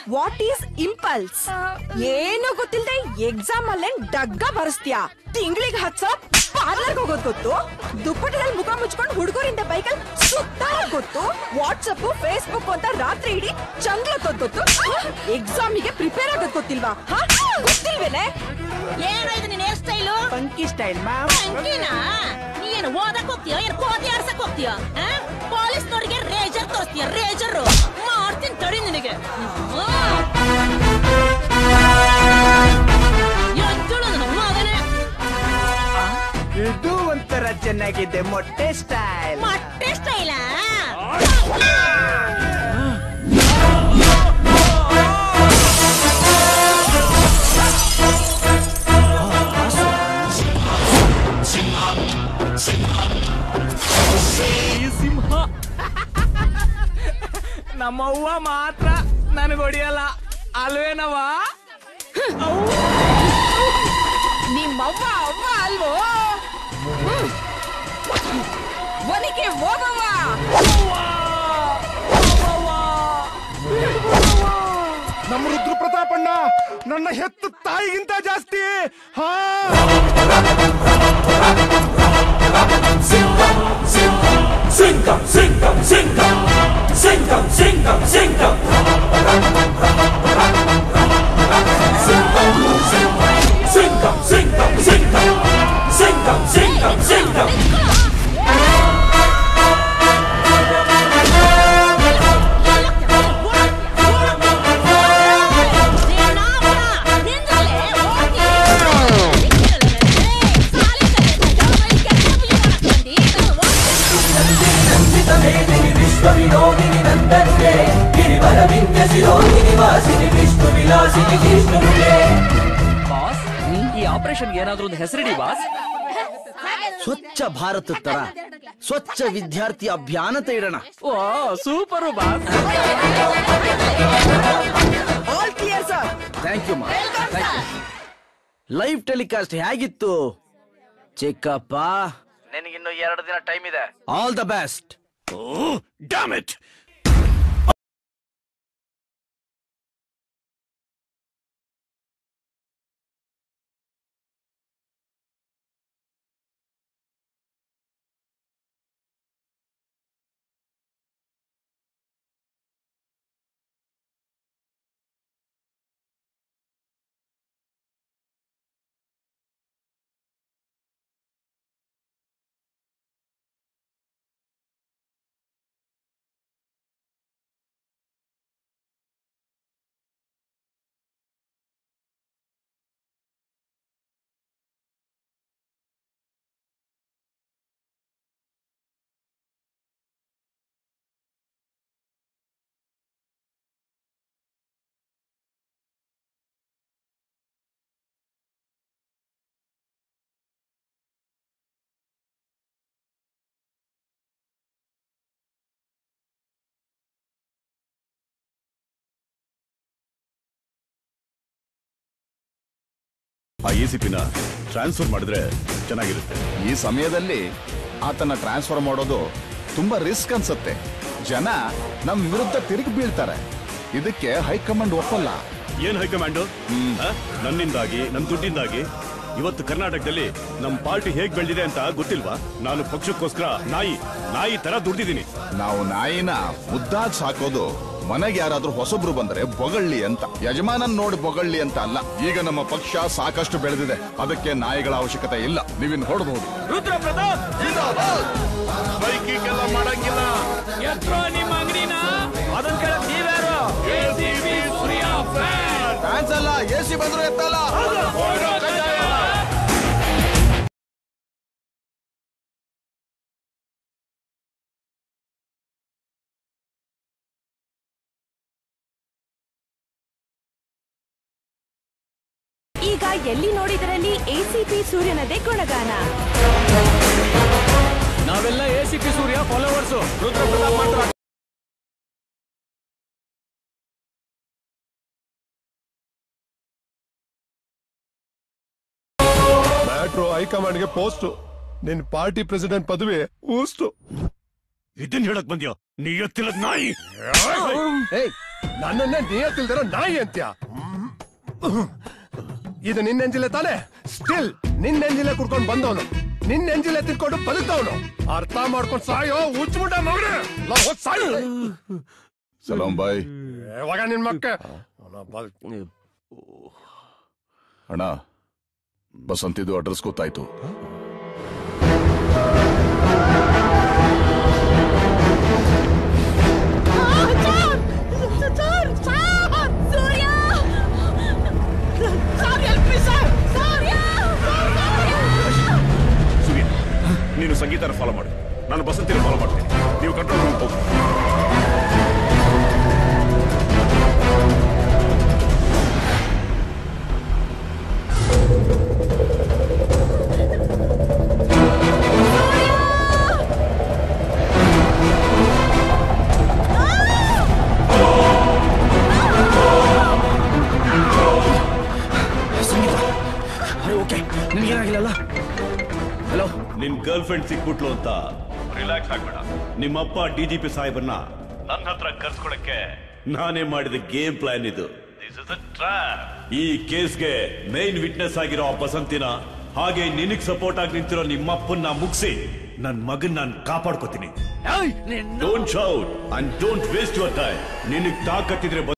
What is impulse ಏನು ಗೊತ್ತಿಲ್ದೆ exam ಅಲ್ಲೇ ಡಗ್ಗ ಬರ್ಸ್ತ್ಯಾ ತಿಂಗಳಿಗೆ ಹತ್ ಸಾವಿರ ಪಾರ್ಲರ್ ಹೋಗೋದ್ ಗೊತ್ತು ದುಪ್ಪಟದಲ್ಲಿ ಮುಖ ಮುಚ್ಕೊಂಡು ಹುಡುಗರಿಂದ ಬೈಕಲ್ ಸುತ್ತಾರ ಗೊತ್ತು ವಾಟ್ಸಪ್ ಫೇಸ್ಬುಕ್ ಅಂತ ರಾತ್ರಿ ಇಡೀ ಚಂಗ್ಲತ್ತೋದ್ ಗೊತ್ತು ಎಕ್ಸಾಮಿಗೆ ಪ್ರಿಪೇರ್ ಆಗೋದ್ ಗೊತ್ತಿಲ್ವಾ ಹ? ಗೊತ್ತಿಲ್ವೇನೆ ಏನೋ ಇದು ನಿನ್ hair style funky style ma'am ಅಂಕಿನಾ ನೀ ಏನು ಓದಕ್ ಹೋಗ್ತೀಯೋ ಏನು ಕೋತಿ ಆಡ್ಸಕ್ ಹೋಗ್ತೀಯೋ ಪೊಲೀಸ್ ನೋಡಿಗೆ ರೇಜರ್ ತೋರಿಸ್ತೀಯ ರೇಜರ್ ಮಾಡ್ತೀನಿ ತಡಿ ನಿನಗೆ ಎಂತಳು ನನ್ನ ಮಗನೇ ಇದು ಒಂಥರ ಚೆನ್ನಾಗಿದೆ ಮೊಟ್ಟೆ ಸ್ಟೈಲ್ ಮೊಟ್ಟೆ ಸ್ಟೈಲ ಈ ಸಿಂಹ ನಮ್ಮವ್ವ ಮಾತ್ರ ನನಗೆ ಹೊಡಿಯಲ್ಲ ಅಲ್ವೇನವ ನಿಮ್ಮವ್ವ ಅವ್ವ ಅಲ್ವೋ ಹ್ಮ್. ಒನಕೆ ಹೋಗವ್ವ ನಮ್ಮ ರುದ್ರ ಪ್ರತಾಪಣ್ಣ ನನ್ನ ಹೆತ್ತ ತಾಯಿಗಿಂತ ಜಾಸ್ತಿ ಹಾ ಬಾಸ್ ಈ ಆಪರೇಷನ್ ಏನಾದ್ರೂ ಒಂದು ಹೆಸರಿಡಿ ಬಾಸ್ ಸ್ವಚ್ಛ ಭಾರತ ತರ ಸ್ವಚ್ಛ ವಿದ್ಯಾರ್ಥಿ ಅಭಿಯಾನ ಅಂತ ಇಡೋಣ ಓ super boss all clear sir thank you ಮಾ ಲೈವ್ ಟೆಲಿಕಾಸ್ಟ್ ಹೇಗಿತ್ತು ಚಿಕ್ಕಪ್ಪ ನಿನಗಿನ್ನು ಎರಡು ದಿನ ಟೈಮ್ ಇದೆ all the best damn it ಆ ಎ ಸಿ ಪಿನ ಟ್ರಾನ್ಸ್ಫರ್ ಮಾಡಿದ್ರೆ ಚೆನ್ನಾಗಿರುತ್ತೆ ಈ ಸಮಯದಲ್ಲಿ ಆತನ ಟ್ರಾನ್ಸ್ಫರ್ ಮಾಡೋದು ತುಂಬಾ ರಿಸ್ಕ್ ಅನ್ಸುತ್ತೆ ಜನ ನಮ್ ವಿರುದ್ಧ ತಿರುಗಿ ಬೀಳ್ತಾರೆ ಇದಕ್ಕೆ ಹೈಕಮಾಂಡ್ ಒಪ್ಪಲ್ಲ ಏನ್ ಹೈಕಮಾಂಡ್ ನನ್ನಿಂದಾಗಿ ನನ್ ದುಡ್ಡಿಂದಾಗಿ ಇವತ್ತು ಕರ್ನಾಟಕದಲ್ಲಿ ನಮ್ ಪಾರ್ಟಿ ಹೇಗ್ ಬೆಳೆದಿದೆ ಅಂತ ಗೊತ್ತಿಲ್ವಾ ನಾನು ಪಕ್ಷಕ್ಕೋಸ್ಕರ ನಾಯಿ ನಾಯಿ ತರ ದುಡ್ದಿದ್ದೀನಿ ನಾವು ನಾಯಿನ ಮುದ್ದಾಗ್ ಸಾಕೋದು ಮನೆಗೆ ಯಾರಾದ್ರೂ ಹೊಸಬ್ರು ಬಂದ್ರೆ ಬೊಗಳ್ಳಿ ಅಂತ ಯಜಮಾನನ್ ನೋಡಿ ಬೊಗಳ್ಳಿ ಅಂತ ಅಲ್ಲ ಈಗ ನಮ್ಮ ಪಕ್ಷ ಸಾಕಷ್ಟು ಬೆಳೆದಿದೆ ಅದಕ್ಕೆ ನಾಯಿಗಳ ಅವಶ್ಯಕತೆ ಇಲ್ಲ ನೀವಿನ್ ಹೊಡಬಹುದು ರುದ್ರ ಪ್ರತಾಪ್ ಬೈಕಿಗೆಲ್ಲ ಮಾಡಂಗಿಲ್ಲ ಎತ್ರೋ ನಿಮ್ಮ ಅಂಗಡಿನ ಅದನ್ ಕೇಳಕ್ ನೀವ್ಯಾರು ಫ್ಯಾನ್ಸ್ ಅಲ್ಲ ಎ ಸಿ ಬಂದ್ರು ಎತ್ತಲ್ಲ ಈಗ ಎಲ್ಲಿ ನೋಡಿದರಲ್ಲಿ ಎಸಿಪಿ ಸೂರ್ಯನದೇ ಗುಣಗಾನ ನಾವೆಲ್ಲ A C P Surya followers Rudra Pratap ಮಾತ್ರ ಮ್ಯಾಟ್ರು ಹೈಕಮಾಂಡ್ಗೆ ಪೋಸ್ಟ್ ನಿನ್ ಪಾರ್ಟಿ ಪ್ರೆಸಿಡೆಂಟ್ ಪದವಿ ಊಸ್ಟು ಇದನ್ ಹೇಳಕ್ ಬಂದ್ಯೋ ನೀ ಎತ್ತಿಲ್ಲದ್ ನಾಯಿ ಏಯ್ ನನ್ನನ್ನೇ ನಿಯತ್ತಿಲ್ದಿರೋ ನಾಯಿ ಅಂತ್ಯ ಇದು ನಿನ್ನೆಂಜಿಲೆ ತಾನೆ ಸ್ಟಿಲ್ ನಿನ್ನೆಂಜಿಲೆ ಕುಡ್ಕೊಂಡು ಬಂದವನು ನಿನ್ನೆಂಜಿಲೆ ತಿನ್ಕೊಂಡು ಬದುಕ್ತವನು ಅರ್ಥ ಮಾಡ್ಕೊಂಡು ಸಾಯೋ ಹುಚ್ಚುಮುಂಡ ಮಗನೇ ಲಾ, ಹೋಗ್ ಸಾಯು ಸಲಾಂ ಬಾಯ್ ಯಾವಾಗ ನಿನ್ ಮಕ್ಕ ಅಣ್ಣ ಬಸಂತಿದು ಅಡ್ರೆಸ್ ಗೊತ್ತಾಯ್ತು Surya sir help me sir Surya Surya ನೀನು ಸಂಗೀತನ ಫಾಲೋ ಮಾಡು ನಾನು ಬಸಂತಿನ ಫಾಲೋ ಮಾಡ್ತೀನಿ ನೀವು ಕಂಟ್ರೋಲ್ ರೂಮ್ ಹೋಗಿ ಸಂಗೀತ ಓಕೆ ನಿನ್ಗೇನಾಗಿಲ್ಲಲ್ಲ ಹಲೋ ನಿನ್ ಗರ್ಲ್ ಫ್ರೆಂಡ್ ಸಿಕ್ಬಿಟ್ಲು ಅಂತ ರಿಲ್ಯಾಕ್ಸ್ ಆಗ್ಬೇಡ ನಿಮ್ಮಪ್ಪ ಡಿ ಜಿ ಪಿ ಸಾಹೇಬನ್ನ ನನ್ನ ಹತ್ರ ಕರ್ಸ್ಕೊಳಕ್ಕೆ ನಾನೇ ಮಾಡಿದ ಗೇಮ್ ಪ್ಲಾನ್ ಇದು This is a trap. ಈ ಕೇಸ್ಗೆ ಮೈನ್ ವಿಟ್ನೆಸ್ ಆಗಿರೋ ಆ ಬಸಂತಿನ ಹಾಗೆ ನಿನಗ್ ಸಪೋರ್ಟ್ ಆಗಿ ನಿಂತಿರೋ ನಿಮ್ಮಪ್ಪನ್ನ ಮುಗಿಸಿ ನನ್ ಮಗನ್ ನಾನು ಕಾಪಾಡ್ಕೋತೀನಿ don't shout and don't waste your time ನಿನಗ್ ತಾಕತ್ತಿದ್ರೆ